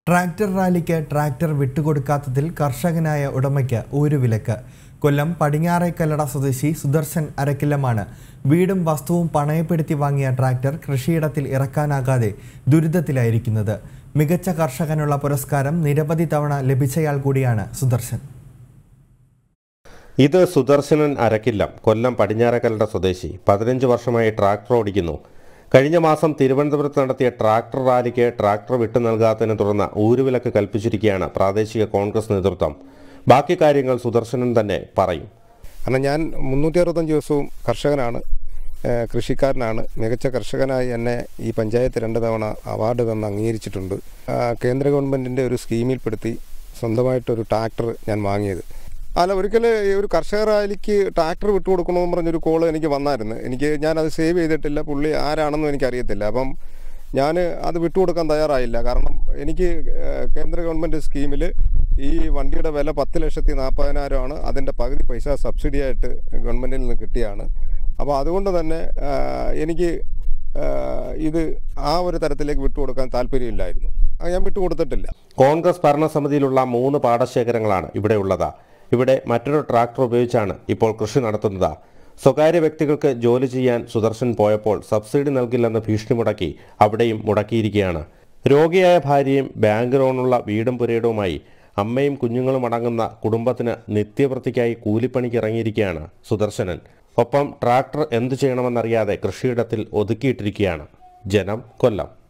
tractor റാലിക്ക് tractor വിട്ടുകൊടുക്കാത്തതിൽ കർഷകനായ ഉടമയ്ക്ക് ഊരുവിലക്ക് കൊല്ലം പടിഞ്ഞാറേക്കല്ലട സ്വദേശി സുദർശൻ അരക്കില്ലമാണ് വീടും വസ്തുവും പണയപ്പെടുത്തി വാങ്ങിയ ട്രാക്ടർ കൃഷിയിടത്തിൽ ഇറക്കാനാകാതെ ദുരിതത്തിലായിരിക്കുന്നത് മികച്ച കർഷകനുള്ള പുരസ്കാരം നിരവധി തവണ ലഭിച്ചയാൾ കൂടിയാണ് സുദർശൻ ഇത് സുദർശനൻ അരക്കില്ലം കൊല്ലം പടിഞ്ഞാറക്കല്ലട സ്വദേശി പതിനഞ്ച് വർഷമായി ട്രാക്ടർ ഓടിക്കുന്നു കഴിഞ്ഞ മാസം തിരുവനന്തപുരത്ത് നടത്തിയ ട്രാക്ടർ റാലിക്ക് ട്രാക്ടർ വിട്ടു നൽകാത്തതിനെ തുടർന്ന് ഊരുവിലക്ക് കൽപ്പിച്ചിരിക്കുകയാണ് പ്രാദേശിക കോൺഗ്രസ് നേതൃത്വം ബാക്കി കാര്യങ്ങൾ സുദർശനൻ തന്നെ പറയും കാരണം ഞാൻ മുന്നൂറ്റി അറുപത്തഞ്ച് ദിവസവും കർഷകനാണ് ഏഹ് കൃഷിക്കാരനാണ് മികച്ച കർഷകനായി എന്നെ ഈ പഞ്ചായത്ത് രണ്ട് തവണ അവാർഡ് തന്ന് അംഗീകരിച്ചിട്ടുണ്ട് ആ, കേന്ദ്ര ഗവൺമെൻറ്റിൻ്റെ ഒരു സ്കീമിൽപ്പെടുത്തി സ്വന്തമായിട്ടൊരു ട്രാക്ടർ ഞാൻ വാങ്ങിയത് അല്ല ഒരിക്കൽ ഒരു കർഷക റാലിക്ക് ട്രാക്ടർ വിട്ടുകൊടുക്കണമെന്ന് പറഞ്ഞൊരു കോള് എനിക്ക് വന്നായിരുന്നു എനിക്ക് ഞാനത് സേവ് ചെയ്തിട്ടില്ല പുള്ളി ആരാണെന്നും എനിക്കറിയത്തില്ല അപ്പം ഞാൻ അത് വിട്ടുകൊടുക്കാൻ തയ്യാറായില്ല കാരണം എനിക്ക് ഏഹ്, കേന്ദ്ര ഗവൺമെൻറ് സ്കീമിൽ ഈ വണ്ടിയുടെ വില പത്ത് ലക്ഷത്തി നാൽപ്പതിനായിരമാണ് അതിൻ്റെ പകുതി പൈസ സബ്സിഡി ആയിട്ട് ഗവൺമെൻറ്റിൽ നിന്ന് കിട്ടിയാണ് അപ്പോൾ അതുകൊണ്ട് തന്നെ ആഹ്, എനിക്ക് ആഹ്, ഇത് ആ ഒരു തരത്തിലേക്ക് വിട്ടുകൊടുക്കാൻ താല്പര്യമില്ലായിരുന്നു അത് ഞാൻ വിട്ടുകൊടുത്തിട്ടില്ല കോൺഗ്രസ് ഭരണസമിതിയിലുള്ള മൂന്ന് പാടശേഖരങ്ങളാണ് ഇവിടെയുള്ളത് ഇവിടെ മറ്റൊരു ട്രാക്ടർ ഉപയോഗിച്ചാണ് ഇപ്പോൾ കൃഷി നടത്തുന്നത് സ്വകാര്യ വ്യക്തികൾക്ക് ജോലി ചെയ്യാൻ സുദർശൻ പോയപ്പോൾ സബ്സിഡി നൽകില്ലെന്ന് ഭീഷണി മുടക്കി അവിടെയും മുടക്കിയിരിക്കുകയാണ് രോഗിയായ ഭാര്യയും ബാങ്ക് ലോണുള്ള വീടും പുരയിടവുമായി അമ്മയും കുഞ്ഞുങ്ങളും അടങ്ങുന്ന കുടുംബത്തിന് നിത്യവൃത്തിക്കായി കൂലിപ്പണിക്ക് ഇറങ്ങിയിരിക്കുകയാണ് സുദർശനൻ ഒപ്പം ട്രാക്ടർ എന്തു ചെയ്യണമെന്നറിയാതെ കൃഷിയിടത്തിൽ ഒതുക്കിയിട്ടിരിക്കുകയാണ് ജനം കൊല്ലം